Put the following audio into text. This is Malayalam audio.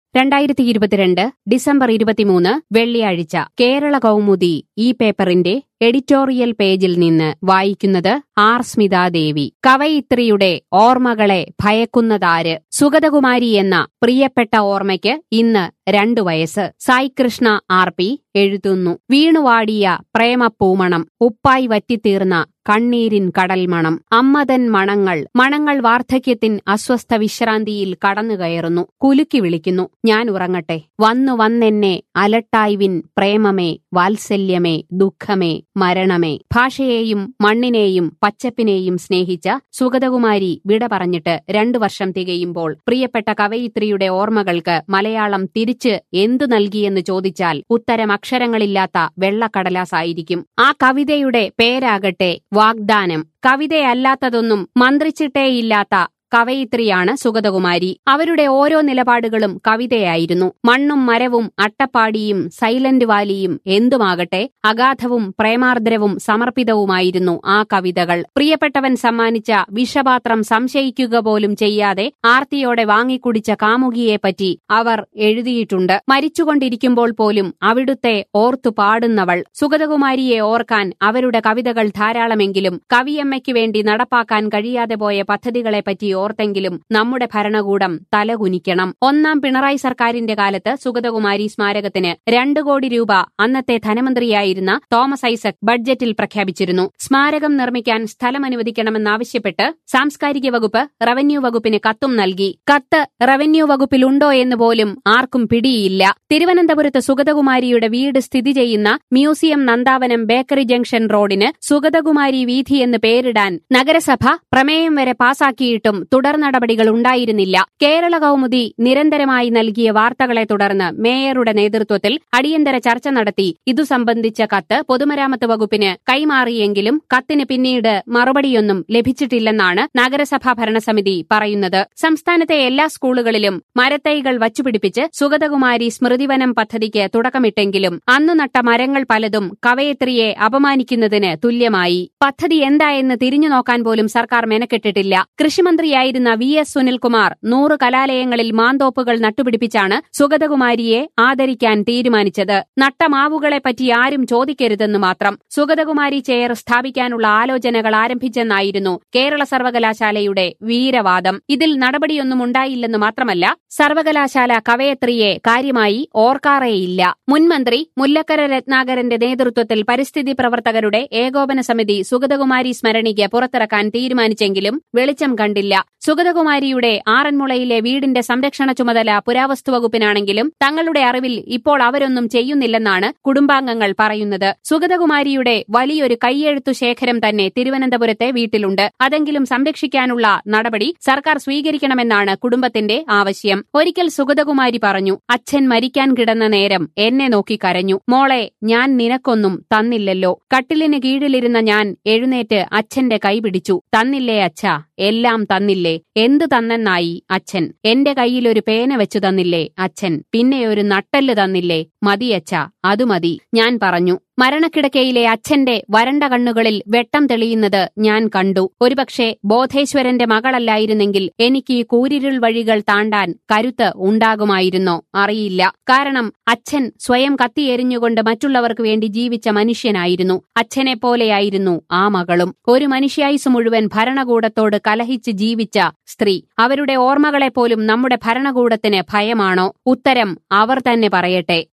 രണ്ടായിരത്തി ഇരുപത്തിരണ്ട് ഡിസംബർ ഇരുപത്തിമൂന്ന് വെള്ളിയാഴ്ച കേരള കൗമുദി ഈ പേപ്പറിന്റെ എഡിറ്റോറിയൽ പേജിൽ നിന്ന് വായിക്കുന്നത് ആർ സ്മിതാദേവി കവയിത്രിയുടെ ഓർമ്മകളെ ഭയക്കുന്നതാര് സുഗതകുമാരി എന്ന പ്രിയപ്പെട്ട ഓർമ്മയ്ക്ക് ഇന്ന് രണ്ടു വയസ്സ് സായികൃഷ്ണ ആർ പി എഴുതുന്നു വീണുവാടിയ പ്രേമപ്പൂമണം ഉപ്പായി വറ്റിത്തീർന്ന കണ്ണീരിൻ കടൽമണം അമ്മതൻ മണങ്ങൾ മണങ്ങൾ വാർദ്ധക്യത്തിൻ അസ്വസ്ഥ വിശ്രാന്തിയിൽ കടന്നുകയറുന്നു കുലുക്കി വിളിക്കുന്നു ഞാൻ ഉറങ്ങട്ടെ വന്നു വന്നെന്നെ അലട്ടായ്വിൻ പ്രേമമേ വാത്സല്യമേ ദുഃഖമേ മരണമേ ഭാഷയെയും മണ്ണിനെയും പച്ചപ്പിനെയും സ്നേഹിച്ച സുഗതകുമാരി വിട പറഞ്ഞിട്ട് രണ്ടു വർഷം തികയുമ്പോൾ പ്രിയപ്പെട്ട കവയിത്രിയുടെ ഓർമ്മകൾക്ക് മലയാളം തിരിച്ച് എന്തു നൽകിയെന്ന് ചോദിച്ചാൽ ഉത്തരം അക്ഷരങ്ങളില്ലാത്ത വെള്ളക്കടലാസായിരിക്കും ആ കവിതയുടെ പേരാകട്ടെ വാഗ്ദാനം കവിതയല്ലാത്തതൊന്നും മന്ത്രിച്ചിട്ടേയില്ലാത്ത കവയിത്രിയാണ് സുഗതകുമാരി അവരുടെ ഓരോ നിലപാടുകളും കവിതയായിരുന്നു മണ്ണും മരവും അട്ടപ്പാടിയും സൈലന്റ് വാലിയും എന്തുമാകട്ടെ അഗാധവും പ്രേമാർദ്രവും സമർപ്പിതവുമായിരുന്നു ആ കവിതകൾ പ്രിയപ്പെട്ടവൻ സമ്മാനിച്ച വിഷപാത്രം സംശയിക്കുക പോലും ചെയ്യാതെ ആർത്തിയോടെ വാങ്ങിക്കുടിച്ച കാമുകിയെപ്പറ്റി അവർ എഴുതിയിട്ടുണ്ട് മരിച്ചുകൊണ്ടിരിക്കുമ്പോൾ പോലും അവിടുത്തെ ഓർത്തു പാടുന്നവൾ സുഗതകുമാരിയെ ഓർക്കാൻ അവരുടെ കവിതകൾ ധാരാളമെങ്കിലും കവിയമ്മയ്ക്ക് വേണ്ടി നടപ്പാക്കാൻ കഴിയാതെ പോയ പദ്ധതികളെപ്പറ്റി ഓർത്തെങ്കിലും നമ്മുടെ ഭരണകൂടം തലകുനിക്കണം ഒന്നാം പിണറായി സർക്കാരിന്റെ കാലത്ത് സുഗതകുമാരി സ്മാരകത്തിന് രണ്ടു കോടി രൂപ അന്നത്തെ ധനമന്ത്രിയായിരുന്ന തോമസ് ഐസക് ബഡ്ജറ്റിൽ പ്രഖ്യാപിച്ചിരുന്നു സ്മാരകം നിർമ്മിക്കാൻ സ്ഥലം അനുവദിക്കണമെന്നാവശ്യപ്പെട്ട് സാംസ്കാരിക വകുപ്പ് റവന്യൂ വകുപ്പിന് കത്തും നൽകി കത്ത് റവന്യൂ വകുപ്പിലുണ്ടോ എന്ന് പോലും ആർക്കും പിടിയില്ല തിരുവനന്തപുരത്ത് സുഗതകുമാരിയുടെ വീട് സ്ഥിതി ചെയ്യുന്ന മ്യൂസിയം നന്ദാവനം ബേക്കറി ജംഗ്ഷൻ റോഡിന് സുഗതകുമാരി വീഥി എന്ന് പേരിടാൻ നഗരസഭ പ്രമേയം വരെ പാസാക്കിയിട്ടും തുടർ നടപടികൾ ഉണ്ടായിരുന്നില്ല കേരള കൗമുദി നിരന്തരമായി നൽകിയ വാർത്തകളെ തുടർന്ന് മേയറുടെ നേതൃത്വത്തിൽ അടിയന്തര ചർച്ച നടത്തി ഇതു സംബന്ധിച്ച കത്ത് പൊതുമരാമത്ത് വകുപ്പിന് കൈമാറിയെങ്കിലും കത്തിന് പിന്നീട് മറുപടിയൊന്നും ലഭിച്ചിട്ടില്ലെന്നാണ് നഗരസഭാ ഭരണസമിതി പറയുന്നത് സംസ്ഥാനത്തെ എല്ലാ സ്കൂളുകളിലും മരത്തൈകൾ വച്ചുപിടിപ്പിച്ച് സുഗതകുമാരി സ്മൃതിവനം പദ്ധതിക്ക് തുടക്കമിട്ടെങ്കിലും അന്നു നട്ട മരങ്ങൾ പലതും കവയത്രിയെ അപമാനിക്കുന്നതിന് തുല്യമായി പദ്ധതി എന്തായെന്ന് തിരിഞ്ഞു നോക്കാൻ പോലും സർക്കാർ മെനക്കെട്ടിട്ടില്ല കൃഷിമന്ത്രിയായിരുന്ന വി എസ് സുനിൽകുമാർ നൂറ് കലാലയങ്ങളിൽ മാന്തോപ്പുകൾ നട്ടുപിടിപ്പിച്ചാണ് സുഗതകുമാരിയെ ആദരിക്കാൻ തീരുമാനിച്ചത് നട്ട മാവുകളെപ്പറ്റി ആരും ചോദിക്കരുതെന്ന് മാത്രം സുഗതകുമാരി ചെയർ സ്ഥാപിക്കാനുള്ള ആലോചനകൾ ആരംഭിച്ചെന്നായിരുന്നു കേരള സർവകലാശാലയുടെ വീരവാദം ഇതിൽ നടപടിയൊന്നും ഉണ്ടായില്ലെന്ന് മാത്രമല്ല സർവകലാശാല കവയത്രിയെ കാര്യമായി ഓർക്കാറേയില്ല മുൻമന്ത്രി മുല്ലക്കര രത്നാകരന്റെ നേതൃത്വത്തിൽ പരിസ്ഥിതി പ്രവർത്തകരുടെ ഏകോപന സമിതി സുഗതകുമാരി സ്മരണിക്ക് പുറത്തിറക്കാൻ തീരുമാനിച്ചെങ്കിലും വെളിച്ചം കണ്ടില്ല സുഗതകുമാരിയുടെ ആറന്മുളയിലെ വീടിന്റെ സംരക്ഷണ ചുമതല പുരാവസ്തു വകുപ്പിനാണെങ്കിലും തങ്ങളുടെ അറിവിൽ ഇപ്പോൾ അവരൊന്നും ചെയ്യുന്നില്ലെന്നാണ് കുടുംബാംഗങ്ങൾ പറയുന്നത് സുഗതകുമാരിയുടെ വലിയൊരു കൈയെഴുത്തു ശേഖരം തന്നെ തിരുവനന്തപുരത്തെ വീട്ടിലുണ്ട് അതെങ്കിലും സംരക്ഷിക്കാനുള്ള നടപടി സർക്കാർ സ്വീകരിക്കണമെന്നാണ് കുടുംബത്തിന്റെ ആവശ്യം ഒരിക്കൽ സുഗതകുമാരി പറഞ്ഞു അച്ഛൻ മരിക്കാൻ കിടന്ന നേരം എന്നെ നോക്കി കരഞ്ഞു മോളെ ഞാൻ നിനക്കൊന്നും തന്നില്ലല്ലോ കട്ടിലിന് കീഴിലിരുന്ന ഞാൻ എഴുന്നേറ്റ് അച്ഛന്റെ കൈ പിടിച്ചു തന്നില്ലേ അച്ഛാ എല്ലാം തന്നില്ലേ എന്തു തന്നെന്നായി അച്ഛൻ എന്റെ കയ്യിലൊരു പേന വെച്ചു തന്നില്ലേ അച്ഛൻ പിന്നെ ഒരു നട്ടല് തന്നില്ലേ മതിയച്ഛ അത് മതി ഞാൻ പറഞ്ഞു മരണക്കിടക്കയിലെ അച്ഛന്റെ വരണ്ട കണ്ണുകളിൽ വെട്ടം തെളിയുന്നത് ഞാൻ കണ്ടു ഒരുപക്ഷെ ബോധേശ്വരന്റെ മകളല്ലായിരുന്നെങ്കിൽ എനിക്ക് ഈ കൂരിരുൾ വഴികൾ താണ്ടാൻ കരുത്ത് ഉണ്ടാകുമായിരുന്നോ അറിയില്ല കാരണം അച്ഛൻ സ്വയം കത്തിയെരിഞ്ഞുകൊണ്ട് മറ്റുള്ളവർക്ക് വേണ്ടി ജീവിച്ച മനുഷ്യനായിരുന്നു അച്ഛനെ പോലെയായിരുന്നു ആ മകളും ഒരു മനുഷ്യായുസ് മുഴുവൻ ഭരണകൂടത്തോട് കലഹിച്ച് ജീവിച്ച സ്ത്രീ അവരുടെ ഓർമ്മകളെപ്പോലും നമ്മുടെ ഭരണകൂടത്തിന് ഭയമാണോ ഉത്തരം അവർ തന്നെ പറയട്ടെ